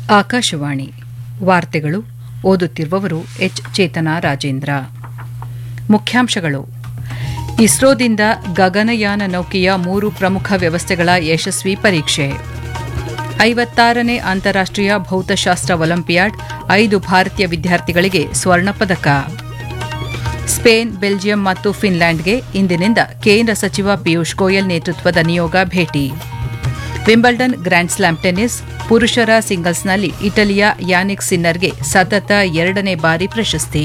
ಆಕಾಶವಾಣಿ ವಾರ್ತೆಗಳು ಓದುತ್ತಿರುವವರು ಎಚ್ ಚೇತನ ರಾಜೇಂದ್ರ ಮುಖ್ಯಾಂಶಗಳು ಇಸ್ರೋದಿಂದ ಗಗನಯಾನ ನೌಕೆಯ ಮೂರು ಪ್ರಮುಖ ವ್ಯವಸ್ಥೆಗಳ ಯಶಸ್ವಿ ಪರೀಕ್ಷೆ ಐವತ್ತಾರನೇ ಅಂತಾರಾಷ್ಟೀಯ ಭೌತಶಾಸ್ತ್ರ ಒಲಿಂಪಿಯಾಡ್ ಐದು ಭಾರತೀಯ ವಿದ್ಯಾರ್ಥಿಗಳಿಗೆ ಸ್ವರ್ಣ ಪದಕ ಸ್ಪೇನ್ ಬೆಲ್ಜಿಯಂ ಮತ್ತು ಫಿನ್ಲ್ಯಾಂಡ್ಗೆ ಇಂದಿನಿಂದ ಕೇಂದ್ರ ಸಚಿವ ಪಿಯೂಷ್ ಗೋಯಲ್ ನೇತೃತ್ವದ ನಿಯೋಗ ಭೇಟಿ ವಿಂಬಲ್ಡನ್ ಗ್ರ್ಯಾಂಡ್ ಸ್ಲಾಮ್ ಟೆನ್ನಿಸ್ ಪುರುಷರ ಸಿಂಗಲ್ಸ್ನಲ್ಲಿ ಇಟಲಿಯ ಯಾನಿಕ್ ಸಿನ್ನರ್ಗೆ ಸತತ ಎರಡನೇ ಬಾರಿ ಪ್ರಶಸ್ತಿ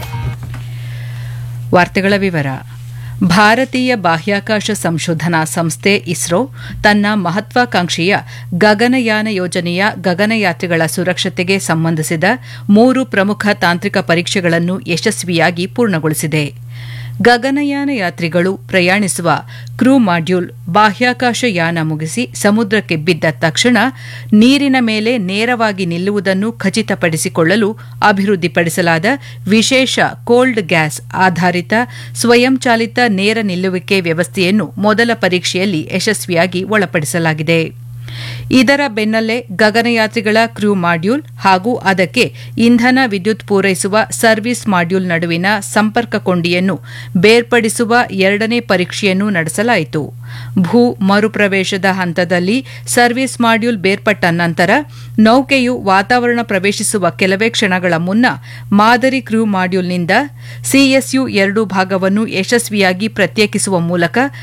ವಾರ್ತೆಗಳ ವಿವರ ಭಾರತೀಯ ಬಾಹ್ಯಾಕಾಶ ಸಂಶೋಧನಾ ಸಂಸ್ಥೆ ಇಸ್ರೋ ತನ್ನ ಮಹತ್ವಾಕಾಂಕ್ಷೆಯ ಗಗನಯಾನ ಯೋಜನೆಯ ಗಗನಯಾತ್ರಿಗಳ ಸುರಕ್ಷತೆಗೆ ಸಂಬಂಧಿಸಿದ ಮೂರು ಪ್ರಮುಖ ತಾಂತ್ರಿಕ ಪರೀಕ್ಷೆಗಳನ್ನು ಯಶಸ್ವಿಯಾಗಿ ಪೂರ್ಣಗೊಳಿಸಿದೆ ಗಗನಯಾನ ಯಾತ್ರಿಗಳು ಪ್ರಯಾಣಿಸುವ ಕ್ರೂ ಮಾಡ್ಯೂಲ್ ಬಾಹ್ಯಾಕಾಶ ಯಾನ ಮುಗಿಸಿ ಸಮುದ್ರಕ್ಕೆ ಬಿದ್ದ ತಕ್ಷಣ ನೀರಿನ ಮೇಲೆ ನೇರವಾಗಿ ನಿಲ್ಲುವುದನ್ನು ಖಚಿತಪಡಿಸಿಕೊಳ್ಳಲು ಅಭಿವೃದ್ಧಿಪಡಿಸಲಾದ ವಿಶೇಷ ಕೋಲ್ಡ್ ಗ್ಯಾಸ್ ಆಧಾರಿತ ಸ್ವಯಂಚಾಲಿತ ನೇರ ನಿಲ್ಲುವಿಕೆ ವ್ಯವಸ್ಥೆಯನ್ನು ಮೊದಲ ಪರೀಕ್ಷೆಯಲ್ಲಿ ಯಶಸ್ವಿಯಾಗಿ ಒಳಪಡಿಸಲಾಗಿದೆ ಇದರ ಬೆನ್ನಲ್ಲೇ ಗಗನಯಾತ್ರಿಗಳ ಕ್ರೂ ಮಾಡ್ಯೂಲ್ ಹಾಗೂ ಅದಕ್ಕೆ ಇಂಧನ ವಿದ್ಯುತ್ ಪೂರೈಸುವ ಸರ್ವಿಸ್ ಮಾಡ್ಯೂಲ್ ನಡುವಿನ ಸಂಪರ್ಕ ಕೊಂಡಿಯನ್ನು ಬೇರ್ಪಡಿಸುವ ಎರಡನೇ ಪರೀಕ್ಷೆಯನ್ನು ನಡೆಸಲಾಯಿತು ಭೂ ಮರುಪ್ರವೇಶದ ಹಂತದಲ್ಲಿ ಸರ್ವಿಸ್ ಮಾಡ್ಯೂಲ್ ಬೇರ್ಪಟ್ಟ ನಂತರ ನೌಕೆಯು ವಾತಾವರಣ ಪ್ರವೇಶಿಸುವ ಕೆಲವೇ ಕ್ಷಣಗಳ ಮುನ್ನ ಮಾದರಿ ಕ್ರೂ ಮಾಡ್ಯೂಲ್ನಿಂದ ಸಿಎಸ್ಯು ಎರಡು ಭಾಗವನ್ನು ಯಶಸ್ವಿಯಾಗಿ ಪ್ರತ್ಯೇಕಿಸುವ ಮೂಲಕ